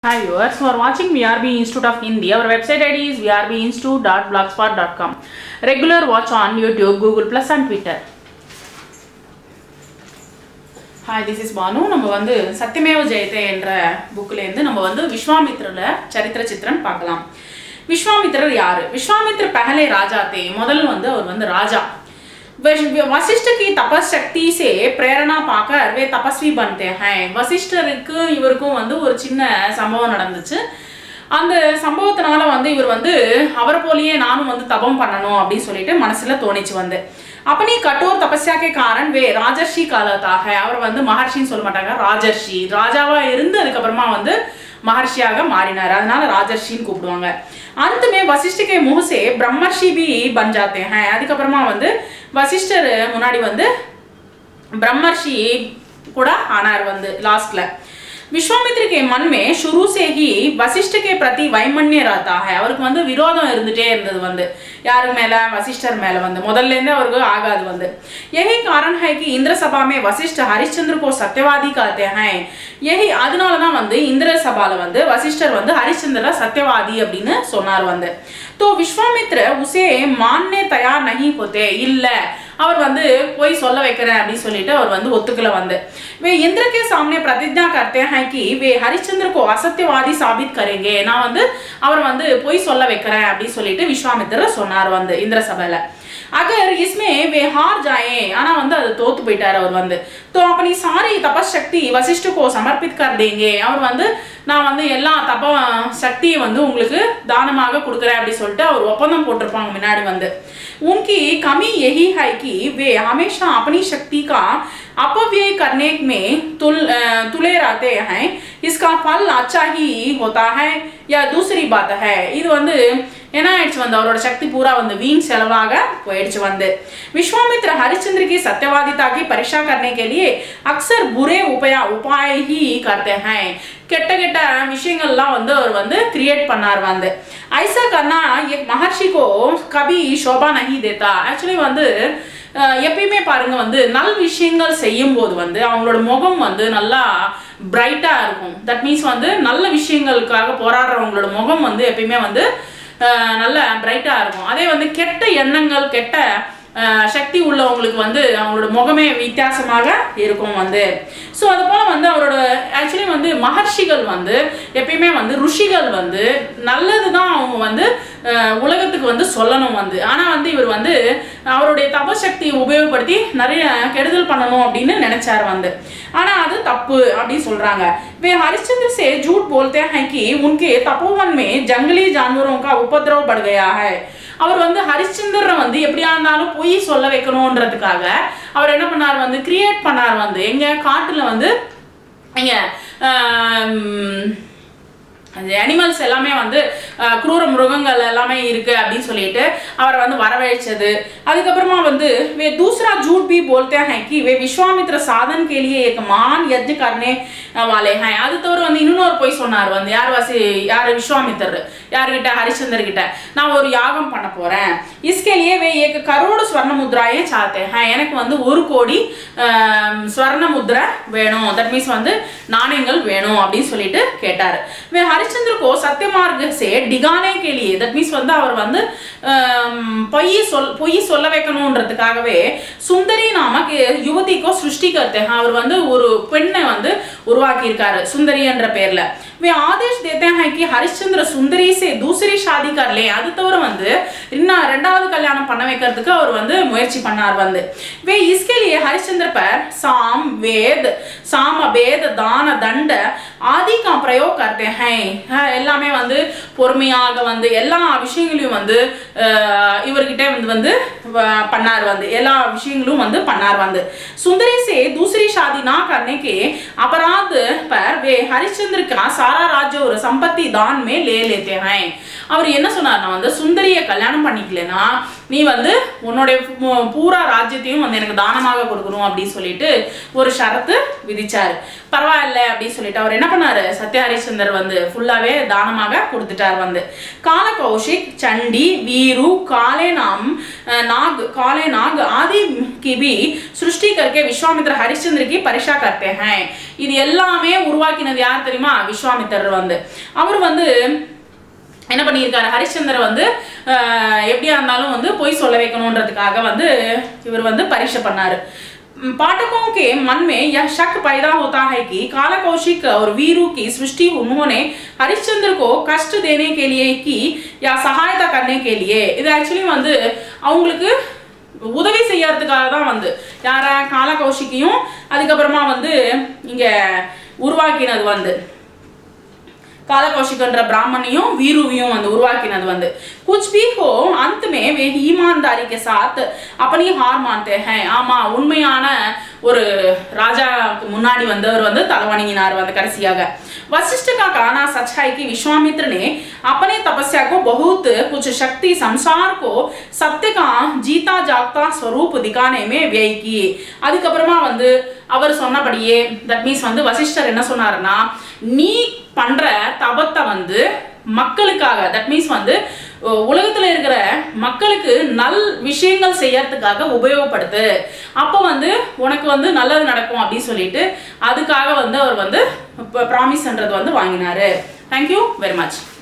Hi viewers who are watching VRB Institute of Hindi. Our website ID is vrbinstitute.blogspot.com. Regular watch on YouTube, Google Plus and Twitter. Hi this is Bhanu நம்ம வந்து சத்தியமேவ ஜெயதே என்ற புக்லேருந்து நம்ம வந்து விஸ்வாமித்ரில் சரித்திர சித்திரன் பார்க்கலாம் விஸ்வாமித்ரர் யாரு விஸ்வாமித்ர பஹலே ராஜா தே முதல்ல வந்து அவர் வந்து ராஜா वश- वशिष्ठ की तपस शक्ति से प्रेरणा पाकर वे तपस्वी बनते हैं வசிஷ்டருக்கு இவருக்கும் வந்து ஒரு சின்ன சம்பவம் நடந்துச்சு அந்த சம்பவத்தினால வந்து இவர் வந்து அவரை போலயே நானும் வந்து தபம் பண்ணணும் அப்படின்னு சொல்லிட்டு மனசுல தோணிச்சு வந்து அப்பனி கட்டோர் தபஸ்யா கே காரன் வே ராஜர்ஷி காலத்தாக அவர் வந்து மகர்ஷின்னு சொல்ல மாட்டாங்க ராஜர்ஷி ராஜாவா இருந்து அதுக்கப்புறமா வந்து மகர்ஷியாக மாறினார் அதனால ராஜர்ஷின்னு கூப்பிடுவாங்க अंत में वशिष्ठ के मुंह से ब्रह्मर्षि भी बन जाते हैं அதுக்கப்புறமா வந்து வசிஷ்டர் முன்னாடி வந்து ब्रह्मर्षि கூட ஆனார் வந்து லாஸ்ட்ல विश्वामित्र के मन में शुरू से ही वशिष्ठ के प्रति वैमन्य रहता है அவருக்கு வந்து விரோதம் இருந்துட்டே இருந்தது வந்து யாரு மேல வசிஷ்டர் மேல வந்து முதல்ல இருந்தே அவருக்கு ஆகாது வந்து यही कारण है कि इंद्र सभा में वशिष्ठ हरिश्चंद्र को सत्यवादी कहते हैं यही அதனால தான் வந்து இந்திர சபால வந்து வசிஷ்டர் வந்து ஹரிச்சந்திர சத்தியவாதி அப்படின்னு சொன்னார் வந்து तो विश्वामित्र उसे मानने तैयार नहीं होते இல்ல அவர் வந்து போய் சொல்ல வைக்கிறேன் அப்படின்னு சொல்லிட்டு அவர் வந்து ஒத்துக்கல வந்து वे इंद्र के सामने प्रतिज्ञा करते हैं कि वे हरिश्चंद्र को असत्यवादी साबित करेंगे நான் வந்து அவர் வந்து போய் சொல்ல வைக்கிறேன் அப்படின்னு சொல்லிட்டு விஸ்வாமித்திரர் சொன்னார் வந்து இந்திர சபையில अगर इसमें वे हार जाए ஆனா வந்து அது தோத்து போயிட்டார் அவர் வந்து तो अपनी सारी तपस शक्ति वशिष्ठ को समर्पित कर देंगे அவர் வந்து நான் வந்து எல்லா தப சக்தியை வந்து உங்களுக்கு தானமாக கொடுக்குறேன் அப்படி சொல்லிட்டு அவர் ஒப்பந்தம் போட்டிருப்பாங்க முன்னாடி வந்து उनकी कमी यही है कि वे हमेशा अपनी शक्ति का अपव्यय करने में तुल अ, तुले रहते हैं इसका फल अच्छा ही होता है या दूसरी बात है இது வந்து என்ன ஆயிடுச்சு வந்து அவரோட சக்தி பூரா வந்து வீண் செலவாக போயிடுச்சு வந்து विश्वामित्र हरिश्चंद्र की सत्यवादिता की परीक्षा करने के लिए अक्सर बुरे उपाय उपाय ही करते हैं கெட்ட கெட்ட விஷயங்கள்லாம் வந்து அவர் வந்து கிரியேட் பண்ணார் வந்து ஐசா கர்னா एक महर्षि को कभी शोभा नहीं देता ஆக்சுவலி வந்து அஹ், எப்பயுமே பாருங்க வந்து நல் விஷயங்கள் செய்யும் போது வந்து அவங்களோட முகம் வந்து நல்லா பிரைட்டா இருக்கும் தட் மீன்ஸ் வந்து நல்ல விஷயங்களுக்காக போராடுறவங்களோட முகம் வந்து எப்பயுமே வந்து அஹ், நல்ல பிரைட்டா இருக்கும் அதே வந்து கெட்ட எண்ணங்கள் கெட்ட அஹ், சக்தி உள்ளவங்களுக்கு வந்து அவங்களோட முகமே வித்தியாசமாக இருக்கும் வந்து ஸோ அது போல வந்து அவரோட ஆக்சுவலி வந்து மகர்ஷிகள் வந்து எப்பயுமே வந்து ருஷிகள் வந்து நல்லது தான் அவங்க வந்து அஹ், உலகத்துக்கு வந்து சொல்லணும் வந்து ஆனால் வந்து இவர் வந்து அவருடைய தபசக்தியை உபயோகப்படுத்தி நிறைய கெடுதல் பண்ணணும் அப்படின்னு நினைச்சார் வந்து ஆனால் அது தப்பு அப்படின்னு சொல்றாங்க वे हरिश्चंद्र से झूठ बोलते हैं कि उनके तपोवन में जंगली जानवरों का उपद्रव बढ़ गया है அவர் வந்து ஹரிಶ್ಚಂದ್ರரை வந்து எப்படியா இருந்தாலும் பொய் சொல்ல வைக்கணுன்றதுக்காக அவர் என்ன பண்ணார் வந்து கிரியேட் பண்ணார் வந்து எங்க காட்டுல வந்து எங்க ஆம், அந்த அனிமல்ஸ் எல்லாமே வந்து அஹ், क्रूर மிருகங்கள் எல்லாமே இருக்கு அப்படின்னு சொல்லிட்டு அவரை வந்து வரவழைச்சது அதுக்கப்புறமா வந்து वे दूसरा झूठ भी बोलते हैं कि वे विश्वामित्र साधन के लिए एक महान यज्ञ करने वाले हैं அது தவிர வந்து இன்னொரு போய் சொன்னார் வந்து யார் வாசி யார் விஸ்வாமித்தர் யார்கிட்ட ஹரிச்சந்தர் கிட்ட நான் ஒரு யாகம் பண்ண போறேன் इसके लिए वे एक करोड़ स्वर्ण मुद्राएं चाहते हैं எனக்கு வந்து ஒரு கோடி ஆம், ஸ்வர்ண முத்ரை வேணும் தட் மீன்ஸ் வந்து நாணயங்கள் வேணும் அப்படின்னு சொல்லிட்டு கேட்டார் वे हरिश्चंद्र को सत्य मार्ग से डिगाने के लिए தட் மீன்ஸ் வந்து அவர் வந்து ஆம், பொய் சொல் பொய் சொல்ல வைக்கணுன்றதுக்காகவே சுந்தரி நாம யுவதிக்கோ சிருஷ்டி கர்த்தே அவர் வந்து ஒரு பெண்ணை வந்து உருவாக்கி இருக்காரு சுந்தரி என்ற பேர்ல वे आदेश देते हैं कि हरिश्चंद्र सुंदरी से दूसरी शादी कर ले அது தவிர வந்து இன்னும் ரெண்டாவது கல்யாணம் பண்ண வைக்கிறதுக்கு அவர் வந்து முயற்சி பண்ணார் வந்து वे इसके लिए हरिश्चंद्र पर साम वेद साम वेद दान दंड आदि का प्रयोग करते हैं அஹ் எல்லாமே வந்து பொறுமையாக வந்து எல்லா விஷயங்களையும் வந்து அஹ், இவர்கிட்ட வந்து வந்து வ- பண்ணார் வந்து எல்லா விஷயங்களும் வந்து பண்ணார் வந்து सुंदरी से दूसरी शादी ना करने के अपराध पर वे हरिश्चंद्र का सारा राज्य और संपत्ति दान में ले लेते हैं அவர் என்ன சொன்னார்னா வந்து சுந்தரிய கல்யாணம் பண்ணிக்கலனா நீ வந்து உன்னுடைய பூ- பூரா ராஜ்யத்தையும் வந்து எனக்கு தானமாக கொடுக்கணும் அப்படின்னு சொல்லிட்டு ஒரு ஷரத்து விதிச்சாரு பரவாயில்ல அப்படின்னு சொல்லிட்டு அவர் என்ன பண்ணாரு சத்ய ஹரிச்சந்தர் வந்து ஃபுல்லாவே தானமாக கொடுத்துட்டார் வந்து काल कौशिक चंडी वीरू काले नाम अ, नाग काले नाग आदि की भी सृष्टि करके विश्वामित्र हरिश्चंद्र की परीक्षा करते हैं இது எல்லாமே உருவாக்கினது யார் தெரியுமா விஸ்வாமித்திரர் வந்து அவர் வந்து என்ன பண்ணியிருக்காரு ஹரிச்சந்திர வந்து ஆஹ், எப்படியா இருந்தாலும் வந்து பொய் சொல்ல வைக்கணுன்றதுக்காக வந்து இவர் வந்து பரீட்சை பண்ணாரு उम, पाठकों के मन में यह शक पैदा होता है कि काला कौशिक और वीरू की सृष्टि उन्होंने हरिश्चंद्र को कष्ट देने के लिए की या सहायता करने के लिए இது ஆக்சுவலி வந்து அவங்களுக்கு உதவி செய்யறதுக்காக தான் வந்து யார கால கௌஷிக்கையும் அதுக்கப்புறமா வந்து இங்க உருவாக்கினது வந்து काला ब्राह्मणियों वीरुवियों வந்து உருவாக்கினது வந்து कुछ भी हो अंत में वे ईमानदारी के साथ अपनी हार मानते हैं ஆமா உண்மையான ஒரு ராஜாவுக்கு முன்னாடி வந்து அவர் வந்து தலைவணங்கினார் வந்து கடைசியாக वशिष्ठ का कहना सच है कि विश्वामित्र ने अपने तपस्या को बहुत कुछ शक्ति संसार को सत्य का जीता जागता स्वरूप दिखाने में व्यय की அதுக்கப்புறமா வந்து அவர் சொன்னபடியே தட் மீன்ஸ் வந்து வசிஷ்டர் என்ன சொன்னாருன்னா நீ பண்ற தபத்தை வந்து மக்களுக்காக தட் மீன்ஸ் வந்து உ- உலகத்துல இருக்கிற மக்களுக்கு நல் விஷயங்கள் செய்யறதுக்காக உபயோகப்படுத்து அப்போ வந்து உனக்கு வந்து நல்லது நடக்கும் அப்படின்னு சொல்லிட்டு அதுக்காக வந்து அவர் வந்து ப்ராமிஸ்ன்றது வந்து வாங்கினாரு தேங்க்யூ வெரி மச்